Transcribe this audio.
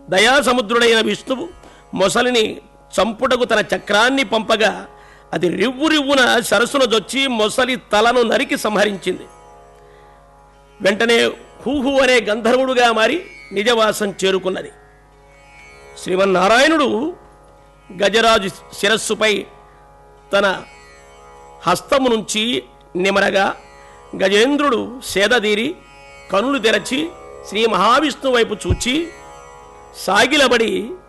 దయాసముద్రుడైన విష్ణువు మొసలిని చంపుటకు తన చక్రాన్ని పంపగా అది రివ్వు రివ్వున సరస్సును దొచ్చి మొసలి తలను నరికి సంహరించింది వెంటనే హూహు అనే గంధర్వుడుగా మారి నిజవాసం చేరుకున్నది శ్రీమన్నారాయణుడు గజరాజు శిరస్సుపై తన హస్తము నుంచి నిమరగా గజేంద్రుడు సేదదీరి కనులు తెరచి శ్రీ మహావిష్ణువు వైపు చూచి సాగిలబడి